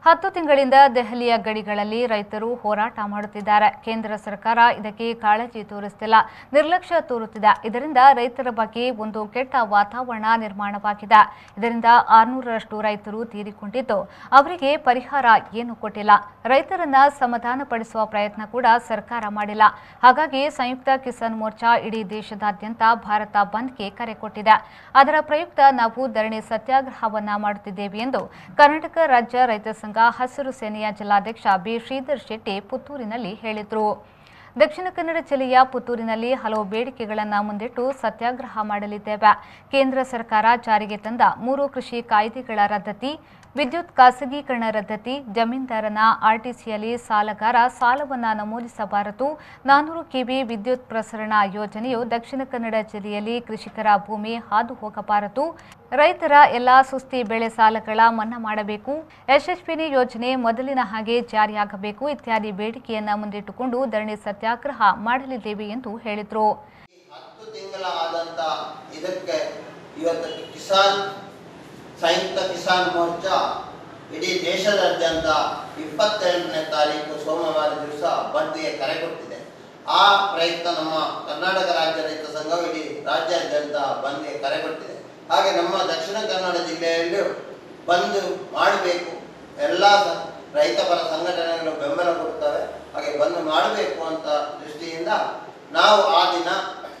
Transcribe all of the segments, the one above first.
ಹತ್ತು ತಿಂಗಳಿಂದ ದೆಹಲಿಯ ಗಡಿಗಳಲ್ಲಿ ರೈತರು ಹೋರಾಟ ಮಾಡುತ್ತಿದ್ದಾರೆ ಕೇಂದ್ರ ಸರ್ಕಾರ ಇದಕ್ಕೆ ಕಾಳಜಿ ತೋರಿಸುತ್ತಿಲ್ಲ ನಿರ್ಲಕ್ಷ್ಯ ತೋರುತ್ತಿದೆ ಇದರಿಂದ ರೈತರ ಬಗ್ಗೆ ಒಂದು ಕೆಟ್ಟ ವಾತಾವರಣ ನಿರ್ಮಾಣವಾಗಿದೆ ಇದರಿಂದ ಆರುನೂರರಷ್ಟು ರೈತರು ತೀರಿಕೊಂಡಿದ್ದು ಅವರಿಗೆ ಪರಿಹಾರ ಏನು ಕೊಟ್ಟಿಲ್ಲ ರೈತರನ್ನ ಸಮಾಧಾನಪಡಿಸುವ ಪ್ರಯತ್ನ ಕೂಡ ಸರ್ಕಾರ ಮಾಡಿಲ್ಲ ಹಾಗಾಗಿ ಸಂಯುಕ್ತ ಕಿಸಾನ್ ಮೋರ್ಚಾ ಇಡೀ ದೇಶದಾದ್ಯಂತ ಭಾರತ ಬಂದ್ಗೆ ಕರೆ ಕೊಟ್ಟಿದೆ ಅದರ ಪ್ರಯುಕ್ತ ನಾವು ಧರಣಿ ಸತ್ಯಾಗ್ರಹವನ್ನ ಮಾಡುತ್ತಿದ್ದೇವೆ ಎಂದು ಕರ್ನಾಟಕ ರಾಜ್ಯ ರೈತ ಸಂಘ ಹಸಿರು ಸೇನೆಯ ಜಿಲ್ಲಾಧ್ಯಕ್ಷ ಬಿ ಶ್ರೀಧರ್ ಶೆಟ್ಟಿ ಪುತ್ತೂರಿನಲ್ಲಿ ಹೇಳಿದರು ದಕ್ಷಿಣ ಕನ್ನಡ ಜಿಲ್ಲೆಯ ಪುತ್ತೂರಿನಲ್ಲಿ ಹಲವು ಬೇಡಿಕೆಗಳನ್ನು ಮುಂದಿಟ್ಟು ಸತ್ಯಾಗ್ರಹ ಮಾಡಲಿದ್ದೇವೆ ಕೇಂದ್ರ ಸರ್ಕಾರ ಜಾರಿಗೆ ತಂದ ಮೂರು ಕೃಷಿ ಕಾಯ್ದೆಗಳ ರದ್ದತಿ ವಿದ್ಯುತ್ ಖಾಸಗೀಕರಣ ರದ್ದತಿ ಜಮೀನ್ದಾರನ ಆರ್ಟಿಸಿಯಲ್ಲಿ ಸಾಲಗಾರ ಸಾಲವನ್ನ ನಮೂದಿಸಬಾರದು ನಾನೂರು ಕೆವಿ ವಿದ್ಯುತ್ ಪ್ರಸರಣ ಯೋಜನೆಯು ದಕ್ಷಿಣ ಕನ್ನಡ ಜಿಲ್ಲೆಯಲ್ಲಿ ಕೃಷಿಕರ ಭೂಮಿ ಹಾದು ಹೋಗಬಾರದು ರೈತರ ಎಲ್ಲಾ ಸುಸ್ತಿ ಬೆಳೆ ಸಾಲಗಳ ಮನ್ನಾ ಮಾಡಬೇಕು ಯಶಸ್ವಿನಿ ಯೋಜನೆ ಮೊದಲಿನ ಹಾಗೆ ಜಾರಿಯಾಗಬೇಕು ಇತ್ಯಾದಿ ಬೇಡಿಕೆಯನ್ನ ಮುಂದಿಟ್ಟುಕೊಂಡು ಧರಣಿ ಸತ್ಯಾಗ್ರಹ ಮಾಡಲಿದ್ದೇವೆ ಎಂದು ಹೇಳಿದರು ಹತ್ತು ತಿಂಗಳ ಆದಂತ ಇದಕ್ಕೆ ಇವತ್ತು ಕಿಸಾನ್ ಸಂಯುಕ್ತ ಕಿಸಾನ್ ಮೋರ್ಚಾ ಇಡೀ ದೇಶದಾದ್ಯಂತ ಇಪ್ಪತ್ತೆರಡನೇ ತಾರೀಕು ಸೋಮವಾರ ದಿವಸ ಬಂದ್ಗೆ ಕರೆ ಕೊಟ್ಟಿದೆ ಆ ಪ್ರಯುಕ್ತ ನಮ್ಮ ಕರ್ನಾಟಕ ರಾಜ್ಯ ರೈತ ಸಂಘವು ಇಡೀ ರಾಜ್ಯಾದ್ಯಂತ ಬಂದ್ಗೆ ಕರೆ ಕೊಟ್ಟಿದೆ ಹಾಗೆ ನಮ್ಮ ದಕ್ಷಿಣ ಕನ್ನಡ ಜಿಲ್ಲೆಯಲ್ಲೂ ಬಂದ್ ಮಾಡಬೇಕು ಎಲ್ಲ ಸ- ರೈತಪರ ಸಂಘಟನೆಗಳು ಬೆಂಬಲ ಕೊಡ್ತವೆ ಹಾಗೆ ಬಂದ್ ಮಾಡಬೇಕು ಅಂತ ದೃಷ್ಟಿಯಿಂದ ನಾವು ಆ ದಿನ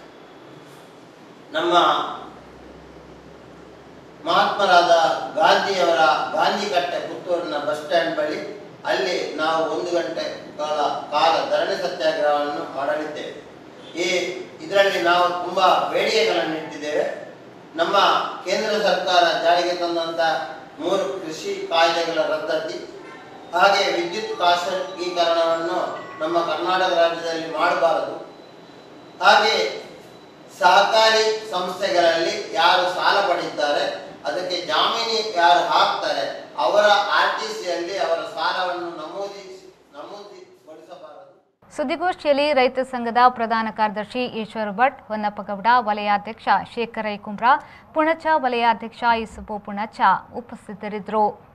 ನಮ್ಮ ಮಹಾತ್ಮರಾದ ಗಾಂಧಿಯವರ ಗಾಂಧಿ ಕಟ್ಟೆ ಪುತ್ತೂರಿನ ಬಸ್ ಸ್ಟ್ಯಾಂಡ್ ಬಳಿ ಅಲ್ಲಿ ನಾವು ಒಂದು ಗಂಟೆ ಕಾಲ ಕಾಲ ಧರಣಿ ಸತ್ಯಾಗ್ರಹವನ್ನು ಮಾಡಲಿದ್ದೇವೆ ಈ ಇದರಲ್ಲಿ ನಾವು ತುಂಬಾ ಬೇಡಿಕೆಗಳನ್ನು ಇಟ್ಟಿದ್ದೇವೆ ನಮ್ಮ ಕೇಂದ್ರ ಸರ್ಕಾರ ಜಾರಿಗೆ ತಂದಂತ ಮೂರು ಕೃಷಿ ಕಾಯ್ದೆಗಳ ರದ್ದತಿ ಹಾಗೆ ವಿದ್ಯುತ್ ಖಾಸಗೀಕರಣವನ್ನು ನಮ್ಮ ಕರ್ನಾಟಕ ರಾಜ್ಯದಲ್ಲಿ ಮಾಡಬಾರದು ಹಾಗೆ ಸಹಕಾರಿ ಸಂಸ್ಥೆಗಳಲ್ಲಿ ಯಾರು ಸಾಲ ಪಡೆಯುತ್ತಾರೆ ಅದಕ್ಕೆ ಜಾಮೀನು ಯಾರು ಹಾಕ್ತಾರೆ ಅವರ ಆರ್ ಟಿ ಸಿಯಲ್ಲಿ ಅವರ ಸಾಲವನ್ನು ನಮೂದಿಸಿ ನಮೂದಿಗೊಳಿಸಬಾರದು ಸುದ್ದಿಗೋಷ್ಠಿಯಲ್ಲಿ ರೈತ ಸಂಘದ ಪ್ರಧಾನ ಕಾರ್ಯದರ್ಶಿ ಈಶ್ವರ್ ಭಟ್ ಹೊನ್ನಪ್ಪಗೌಡ ವಲಯಾಧ್ಯಕ್ಷ ಶೇಖರ್ ಐಕುಂಬ್ರ ಪುಣಚ ವಲಯಾಧ್ಯಕ್ಷ ಇಸುಬು ಪುಣಚ ಉಪಸ್ಥಿತರಿದ್ದರು